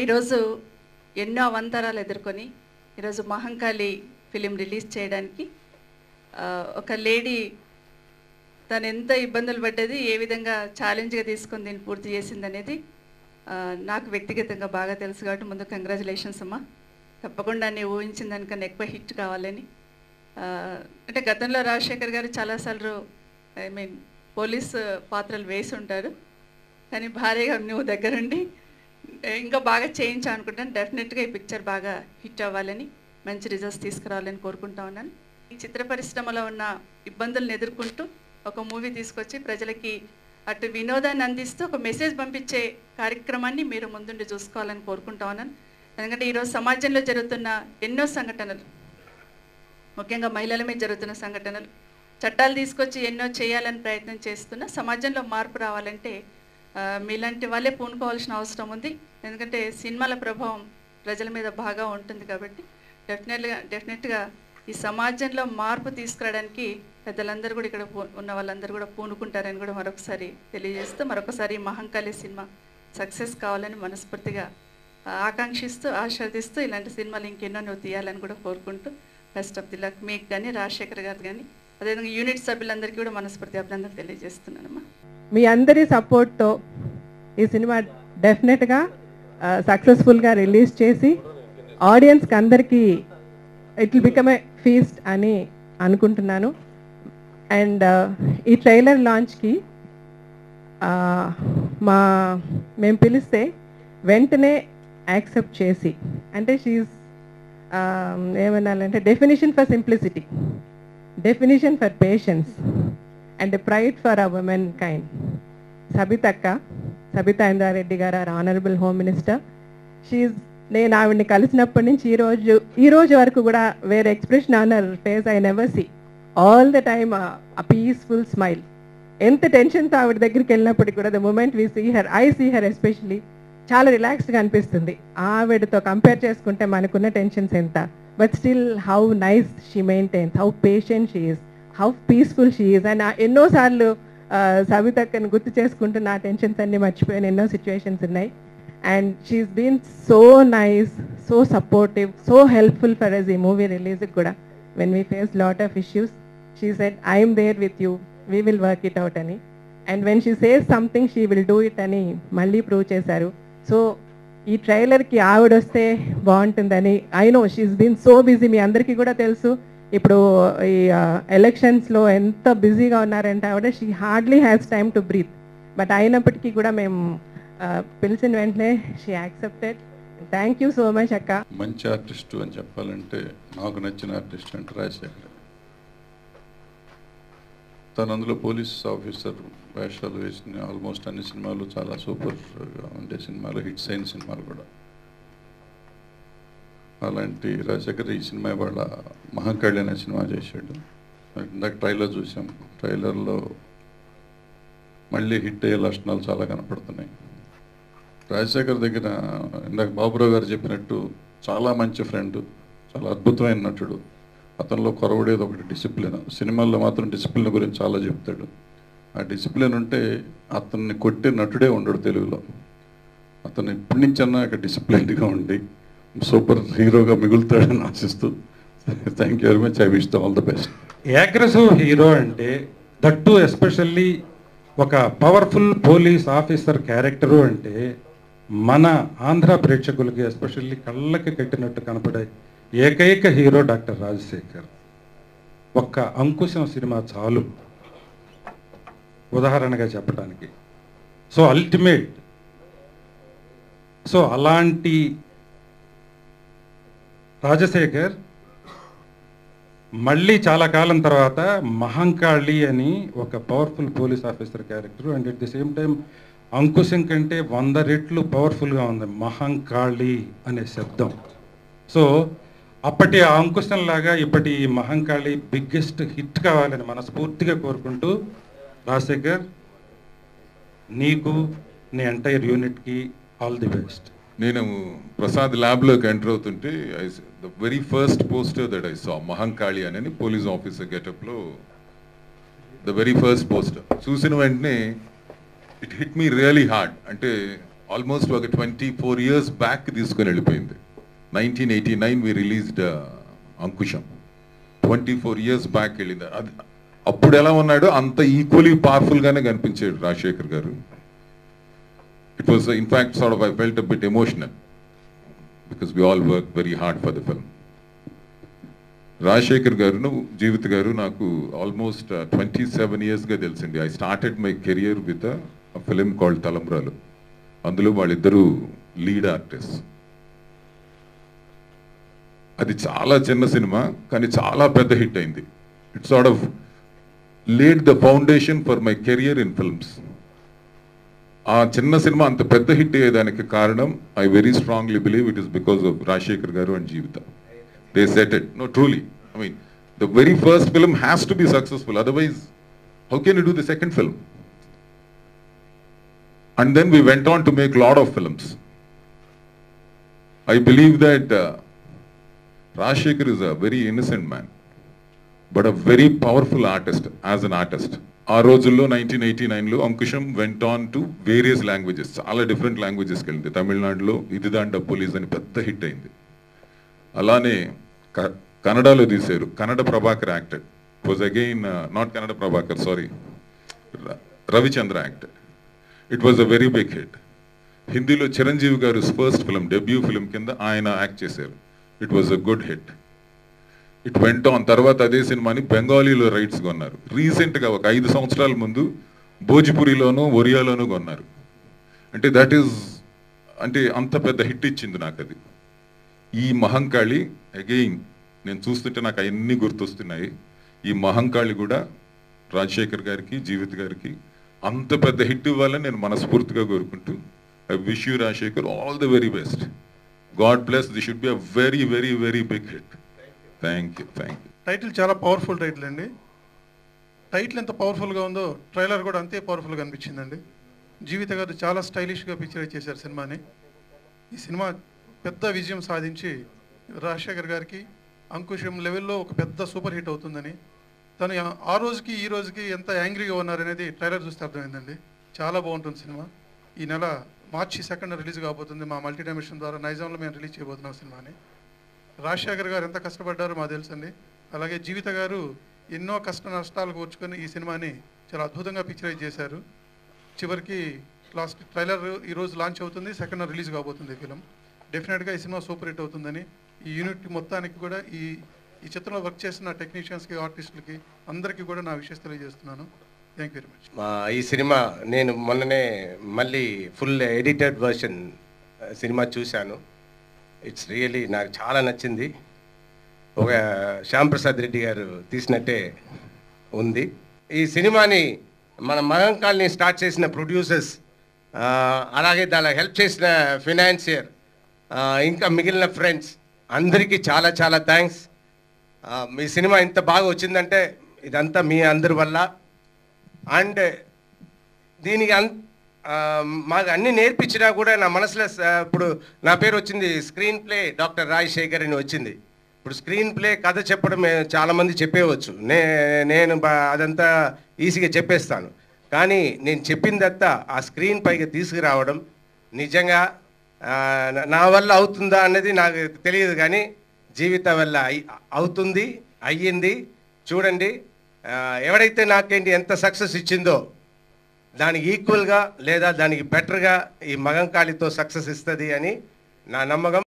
ఈరోజు ఎన్నో అవంతరాలు ఎదుర్కొని ఈరోజు మహంకాళి ఫిలిం రిలీజ్ చేయడానికి ఆ, ఒక లేడీ తను ఎంత ఇబ్బందులు పడ్డది ఏ విధంగా ఛాలెంజ్గా తీసుకొని దీన్ని పూర్తి చేసింది అనేది ఆ, నాకు వ్యక్తిగతంగా బాగా తెలుసు కాబట్టి ముందు కంగ్రాచులేషన్స్ అమ్మా తప్పకుండా నేను ఊహించిన దానికన్నా ఎక్కువ హిట్ కావాలని ఆ, అంటే గతంలో రాజశేఖర్ గారు చాలాసార్లు ఐ మీన్ పోలీస్ పాత్రలు వేసి ఉంటారు కానీ భార్యగా నువ్వు దగ్గరుండి ఇంకా బాగా చేయించా అనుకుంటాను డెఫినెట్గా ఈ పిక్చర్ బాగా హిట్ అవ్వాలని మంచి రిజల్ట్స్ తీసుకురావాలని కోరుకుంటా ఉన్నాను ఈ చిత్ర పరిశ్రమలో ఉన్న ఇబ్బందులను ఎదుర్కొంటూ ఒక మూవీ తీసుకొచ్చి ప్రజలకి అటు వినోదాన్ని అందిస్తూ ఒక మెసేజ్ పంపించే కార్యక్రమాన్ని మీరు ముందుండి చూసుకోవాలని కోరుకుంటా ఉన్నాను ఎందుకంటే ఈరోజు సమాజంలో జరుగుతున్న ఎన్నో సంఘటనలు ముఖ్యంగా మహిళల మీద జరుగుతున్న సంఘటనలు చట్టాలు తీసుకొచ్చి ఎన్నో చేయాలని ప్రయత్నం చేస్తున్న సమాజంలో మార్పు రావాలంటే ఆ, మీలాంటి వాళ్ళే పూనుకోవాల్సిన అవసరం ఉంది ఎందుకంటే సినిమాల ప్రభావం ప్రజల మీద బాగా ఉంటుంది కాబట్టి డెఫినెట్గా డెఫినెట్గా ఈ సమాజంలో మార్పు తీసుకురావడానికి పెద్దలందరూ కూడా ఇక్కడ పూ- ఉన్న వాళ్ళందరూ కూడా పూనుకుంటారని కూడా మరొకసారి తెలియజేస్తూ మరొకసారి ఈ మహంకాళి సినిమా సక్సెస్ కావాలని మనస్ఫూర్తిగా ఆ, ఆకాంక్షిస్తూ ఆశీర్దిస్తూ ఇలాంటి సినిమాలు ఇంకెన్నో నువ్వు తీయాలని కూడా కోరుకుంటూ బెస్ట్ ఆఫ్ ది లక్ మీకు కానీ రాజశేఖర్ గారు కానీ అదేవిధంగా యూనిట్ సభ్యులందరికీ కూడా మనస్ఫూర్తి అభినందనలు తెలియజేస్తున్నానమ్మా మీ అందరి సపోర్ట్తో ఈ సినిమా డెఫినెట్గా సక్సెస్ఫుల్గా రిలీజ్ చేసి ఆడియన్స్కి అందరికీ it will become a feast అని అనుకుంటున్నాను అండ్ ఈ ట్రైలర్ లాంచ్కి మా మేము పిలిస్తే వెంటనే యాక్సెప్ట్ చేసి అంటే షీఈ్ ఏమనాలంటే definition for simplicity definition for patience and pride for a womankind సబితక్క సబితా ఇంద్రారెడ్డి గారు are honourable home minister she's నేను ఆవిడని కలిసినప్పటి నుంచి ఈ రోజు ఈ రోజు వరకు కూడా వేరే expression on her face I never see all the time a peaceful smile ఎంత టెన్షన్తో ఆవిడ దగ్గరికి వెళ్ళినప్పటికీ కూడా the moment we see her I see her especially చాలా రిలాక్స్డ్గా అనిపిస్తుంది ఆవిడతో కంపేర్ చేసుకుంటే మనకున్న టెన్షన్స్ ఎంత but still how nice she maintains how patient she is how peaceful she is and ఎన్నోసార్లు సవితక్కని గుర్తు చేసుకుంటూ నా టెన్షన్స్ అన్ని మర్చిపోయిన ఎన్నో సిచ్యువేషన్స్ ఉన్నాయి and she's been so nice so supportive so helpful for us ఈ మూవీ రిలీజ్కి కూడా when we face lot of issues she said I'm there with you we will work it out అని and when she says something she will do it అని మళ్ళీ prove చేశారు so ఈ ట్రైలర్కి ఆవిడ వస్తే బాగుంటుందని I know she's been so busy మీ అందరికీ కూడా తెలుసు ఇప్పుడు ఈ ఎలక్షన్స్లో ఎంత బిజీగా ఉన్నారంటే ఆవిడ she hardly has time to breathe but అయినప్పటికీ కూడా మేము ఆ, పిలిచిన వెంటనే she accepted thank you so much అక్క మంచి ఆర్టిస్టు అని చెప్పాలంటే నాకు నచ్చిన ఆర్టిస్ట్ అంటే రాజశేఖర్ తను అందులో పోలీస్ ఆఫీసర్ వేషాలు వేసిన ఆల్మోస్ట్ అన్ని సినిమాలు చాలా సూపర్గా ఉండే సినిమాలు హిట్స్ అయిన సినిమాలు కూడా అలాంటి రాజశేఖర్ ఈ సినిమా వాళ్ళ మహాకాళి అనే సినిమా చేశాడు ఇందాక ట్రైలర్ చూసాం ట్రైలర్లో మళ్ళీ హిట్ అయ్యే లక్షణాలు చాలా కనపడుతున్నాయి రాజశేఖర్ దగ్గర ఇందాక బాబురావు గారు చెప్పినట్టు చాలా మంచి ఫ్రెండ్ చాలా అద్భుతమైన నటుడు అతనిలో కొరవడేది ఒకటి డిసిప్లిన్ సినిమాల్లో మాత్రం డిసిప్లిన్ గురించి చాలా చెప్తాడు ఆ డిసిప్లిన్ ఉంటే అతన్ని కొట్టే నటుడే ఉండడు తెలుగులో అతను ఇప్పటి నుంచన్నా ఇక డిసిప్లిన్డ్గా ఉండి సూపర్ హీరోగా మిగులుతాడని ఆశిస్తూ thank you very much I wish all the best aggressive hero అంటే దట్టు ఎస్పెషల్లీ ఒక పవర్ఫుల్ పోలీస్ ఆఫీసర్ క్యారెక్టరు అంటే మన ఆంధ్ర ప్రేక్షకులకి ఎస్పెషల్లీ కళ్ళకి కట్టినట్టు కనపడే ఏకైక హీరో డాక్టర్ రాజశేఖర్ ఒక్క అంకుశం సినిమా చాలు ఉదాహరణగా చెప్పడానికి సో అల్టిమేట్ సో అలాంటి రాజశేఖర్ మళ్ళీ చాలా కాలం తర్వాత మహంకాళి అని ఒక powerful police officer character and at the same time Ankusham కంటే వంద రెట్లు పవర్ఫుల్గా ఉంది మహంకాళి అనే శబ్దం సో అప్పటి ఆ అంకుశం లాగా ఇప్పటి ఈ మహంకాళి బిగ్గెస్ట్ హిట్ కావాలని మనస్ఫూర్తిగా కోరుకుంటూ రాజశేఖర్ నీకు నీ ఎంటైర్ యూనిట్కి ఆల్ ది బెస్ట్ నేను ప్రసాద్ ల్యాబ్లోకి ఎంటర్ అవుతుంటే I the very first poster that I saw Mahankali అని పోలీస్ ఆఫీసర్ గెటప్లో ద వెరీ ఫస్ట్ పోస్టర్ చూసిన వెంటనే it hit me really hard అంటే ఆల్మోస్ట్ ఒక ట్వంటీ ఫోర్ ఇయర్స్ బ్యాక్ తీసుకొని వెళ్ళిపోయింది nineteen eighty nine we released Ankusham twenty four years back వెళ్ళింది అది అప్పుడు ఎలా ఉన్నాడో అంత ఈక్వలీ పవర్ఫుల్ గానే కనిపించాడు రాజశేఖర్ గారు it was in fact sort of I felt a bit emotional because we all work very hard for the film Rajasekhar గారును జీవిత్ గారు నాకు ఆల్మోస్ట్ ట్వంటీ సెవెన్ ఇయర్స్గా తెలిసింది I started my career with a film called Talambralu అందులో వాళ్ళిద్దరూ లీడ్ ఆర్టిస్ట్ అది చాలా చిన్న సినిమా కానీ చాలా పెద్ద హిట్ అయింది it sort of laid the foundation for my career in films ఆ చిన్న సినిమా అంత పెద్ద హిట్ అయ్యేదానికి కారణం I very strongly believe it is because of Rajasekhar గారు and Jeevitha they set it no truly I mean the very first film has to be successful otherwise how can you do the second film and then we went on to make lot of films I believe that Rajshekar is a very innocent man, but a very powerful artist as an artist. ఆ రోజుల్లో nineteen eighty నైన్లో Ankusham went on to various languages చాలా different లాంగ్వేజెస్కి వెళ్ళింది తమిళనాడులో ఇది దాండ police అని పెద్ద హిట్ అయింది అలానే క- కన్నడలో తీశారు Kannada Prabhakar acted was again not Kannada Prabhakar sorry Ravichandra acted it was a very big hit హిందీలో చిరంజీవి గారు ఫస్ట్ ఫిల్మ్ డెబ్యూ ఫిల్మ్ కింద ఆయన యాక్ట్ చేశారు it was a good hit it went on తర్వాత అదే సినిమాని బెంగాలీలో రైట్స్ కొన్నారు రీసెంట్గా ఒక ఐదు సంవత్సరాల ముందు భోజ్పురిలోనూ ఒరియాలోనూ కొన్నారు అంటే దట్ ఈస్ అంటే అంత పెద్ద హిట్ ఇచ్చింది నాకు అది ఈ మహంకాళి అగైన్ నేను చూస్తుంటే నాకు అవన్నీ గుర్తొస్తున్నాయి ఈ మహంకాళి కూడా రాజశేఖర్ గారికి జీవిత్ గారికి అంత పెద్ద హిట్ ఇవ్వాలని నేను మనస్ఫూర్తిగా కోరుకుంటూ I wish you Rajasekhar all the very best God bless the should be a very very very big hit thank you thank you title చాలా పవర్ఫుల్ టైటిల్ అండి టైటిల్ ఎంత పవర్ఫుల్గా ఉందో ట్రైలర్ కూడా అంతే పవర్ఫుల్గా అనిపించిందండి జీవిత గారు చాలా స్టైలిష్గా పిక్చరైజ్ చేశారు సినిమాని ఈ సినిమా పెద్ద విజయం సాధించి రాజశేఖర్ గారికి అంకుశం లెవెల్లో ఒక పెద్ద సూపర్ హిట్ అవుతుందని తను ఆ- ఆ రోజుకి ఈ రోజుకి ఎంత యాంగ్రీగా ఉన్నారనేది ట్రైలర్ చూస్తే అర్థమైందండి చాలా బాగుంటుంది సినిమా ఈ నెల మార్చి సెకండ్ రిలీజ్ కాబోతుంది మా మల్టీ డైమెన్షన్ ద్వారా నైజాంలో మేము రిలీజ్ చేయబోతున్నాం సినిమాని రాజశేఖర్ గారు ఎంత కష్టపడ్డారో మాకు తెలుసండి అలాగే జీవిత గారు ఎన్నో కష్ట నష్టాలు కూర్చుకొని ఈ సినిమాని చాలా అద్భుతంగా పిక్చరైజ్ చేశారు చివరికి లాస్ట్ ట్రైలర్ ఈ రోజు లాంచ్ అవుతుంది సెకండ్ రిలీజ్ కాబోతుంది ఈ ఫిలిం డెఫినెట్గా ఈ సినిమా సూపర్ హిట్ అవుతుందని ఈ యూనిట్ మొత్తానికి కూడా ఈ ఈ చిత్రంలో వర్క్ చేసిన టెక్నీషియన్స్కి ఆర్టిస్టులకి అందరికీ కూడా నా విషయం తెలియజేస్తున్నాను థ్యాంక్ యూ వెరీ మచ్ మా ఈ సినిమా నేను మొన్ననే మళ్ళీ ఫుల్ ఎడిటెడ్ వర్షన్ సినిమా చూశాను ఇట్స్ రియలీ నాకు చాలా నచ్చింది ఒక శ్యామ్ ప్రసాద్ రెడ్డి గారు తీసినట్టే ఉంది ఈ సినిమాని మన మహంకాల్ని స్టార్ట్ చేసిన ప్రొడ్యూసర్స్ అలాగే దానికి హెల్ప్ చేసిన ఫినాన్సియర్ ఇంకా మిగిలిన ఫ్రెండ్స్ అందరికీ చాలా చాలా థ్యాంక్స్ మీ సినిమా ఇంత బాగా వచ్చిందంటే ఇదంతా మీ అందరి వల్ల అండ్ దీనికి అన్ ఆ, మాకు అన్ని నేర్పించినా కూడా నా మనసులో స- ఇప్పుడు నా పేరు వచ్చింది స్క్రీన్ ప్లే డాక్టర్ రాజశేఖర్ అని వచ్చింది ఇప్పుడు స్క్రీన్ ప్లే కథ చెప్పడం మే- చాలామంది చెప్పేవచ్చు నే నేను బా- అదంతా ఈజీగా చెప్పేస్తాను కానీ నేను చెప్పిందంతా ఆ స్క్రీన్ పైకి తీసుకురావడం నిజంగా ఆ, నా- నా వల్ల అవుతుందా అన్నది నాకు తెలియదు కానీ జీవిత వల్ల అయి- అవుతుంది అయ్యింది చూడండి ఆ, ఎవడైతే నాకేంటి ఎంత సక్సెస్ ఇచ్చిందో దానికి ఈక్వల్గా లేదా దానికి బెటర్గా ఈ మగంకాళితో సక్సెస్ ఇస్తుంది అని నా నమ్మకం